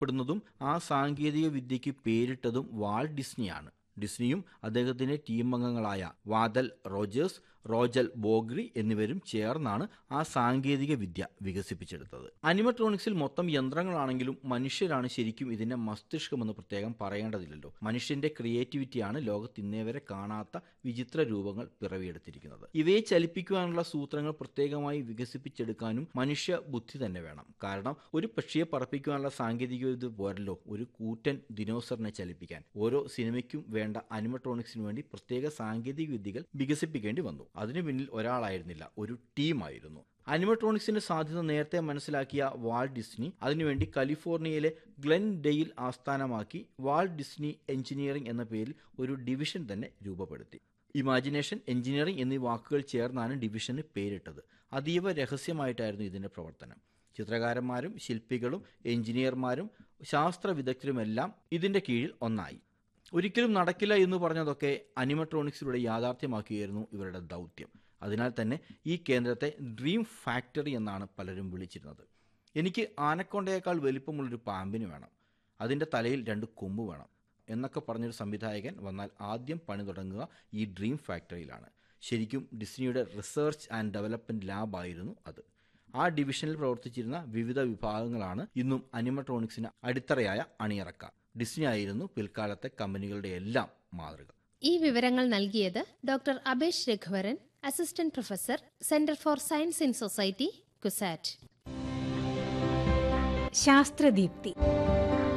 പ്പെടുന്നതും ആ സാങ്കേതിക വിദ്യയ്ക്ക് പേരിട്ടതും വാൾ ഡിസ്നിയാണ് ഡിസ്നിയും അദ്ദേഹത്തിന്റെ ടീം അംഗങ്ങളായ വാദൽ റോജേഴ്സ് റോജൽ ബോഗ്രി എന്നിവരും ചേർന്നാണ് ആ സാങ്കേതിക വിദ്യ വികസിപ്പിച്ചെടുത്തത് അനിമട്രോണിക്സിൽ മൊത്തം യന്ത്രങ്ങളാണെങ്കിലും മനുഷ്യരാണ് ശരിക്കും ഇതിന്റെ മസ്തിഷ്കമെന്ന് പ്രത്യേകം പറയേണ്ടതില്ലല്ലോ മനുഷ്യന്റെ ക്രിയേറ്റിവിറ്റിയാണ് ലോകത്ത് ഇന്നേ വരെ കാണാത്ത വിചിത്ര രൂപങ്ങൾ പിറവിയെടുത്തിരിക്കുന്നത് ഇവയെ ചലിപ്പിക്കുവാനുള്ള സൂത്രങ്ങൾ പ്രത്യേകമായി വികസിപ്പിച്ചെടുക്കാനും മനുഷ്യ ബുദ്ധി തന്നെ വേണം കാരണം ഒരു പക്ഷിയെ പറപ്പിക്കുവാനുള്ള സാങ്കേതിക വിദ്യ പോരല്ലോ ഒരു കൂറ്റൻ ദിനോസറിനെ ചലിപ്പിക്കാൻ ഓരോ സിനിമയ്ക്കും വേണ്ട അനിമട്രോണിക്സിന് വേണ്ടി പ്രത്യേക സാങ്കേതിക വിദ്യകൾ വികസിപ്പിക്കേണ്ടി വന്നു അതിനു പിന്നിൽ ഒരാളായിരുന്നില്ല ഒരു ടീമായിരുന്നു അനിമട്രോണിക്സിന്റെ സാധ്യത നേരത്തെ മനസ്സിലാക്കിയ വാൾ ഡിസ്നി അതിനുവേണ്ടി കാലിഫോർണിയയിലെ ഗ്ലെൻ ഡെയിൽ ആസ്ഥാനമാക്കി വാൾ ഡിസ്നി എഞ്ചിനീയറിംഗ് എന്ന പേരിൽ ഒരു ഡിവിഷൻ തന്നെ രൂപപ്പെടുത്തി ഇമാജിനേഷൻ എഞ്ചിനീയറിംഗ് എന്നീ വാക്കുകൾ ചേർന്നാണ് ഡിവിഷന് പേരിട്ടത് അതീവ രഹസ്യമായിട്ടായിരുന്നു ഇതിന്റെ പ്രവർത്തനം ചിത്രകാരന്മാരും ശില്പികളും എഞ്ചിനീയർമാരും ശാസ്ത്ര വിദഗ്ധരുമെല്ലാം ഇതിന്റെ കീഴിൽ ഒന്നായി ഒരിക്കലും നടക്കില്ല എന്ന് പറഞ്ഞതൊക്കെ അനിമട്രോണിക്സിലൂടെ യാഥാർത്ഥ്യമാക്കുകയായിരുന്നു ഇവരുടെ ദൗത്യം അതിനാൽ തന്നെ ഈ കേന്ദ്രത്തെ ഡ്രീം ഫാക്ടറി എന്നാണ് പലരും വിളിച്ചിരുന്നത് എനിക്ക് ആനക്കൊണ്ടയേക്കാൾ വലിപ്പമുള്ളൊരു പാമ്പിന് വേണം അതിൻ്റെ തലയിൽ രണ്ട് കൊമ്പ് വേണം എന്നൊക്കെ പറഞ്ഞൊരു സംവിധായകൻ വന്നാൽ ആദ്യം പണി തുടങ്ങുക ഈ ഡ്രീം ഫാക്ടറിയിലാണ് ശരിക്കും ഡിസ്നിയുടെ റിസർച്ച് ആൻഡ് ഡെവലപ്മെൻറ്റ് ലാബായിരുന്നു അത് ആ ഡിവിഷനിൽ പ്രവർത്തിച്ചിരുന്ന വിവിധ വിഭാഗങ്ങളാണ് ഇന്നും അനിമട്രോണിക്സിന് അടിത്തറയായ അണിയറക്കാർ ഡിസ്നി ആയിരുന്നു പിൽക്കാലത്തെ കമ്പനികളുടെ എല്ലാം മാതൃക ഈ വിവരങ്ങൾ നൽകിയത് doctor Abesh Raghuvaran assistant professor centre for science in society CUSAT ശാസ്ത്രദീപ്തി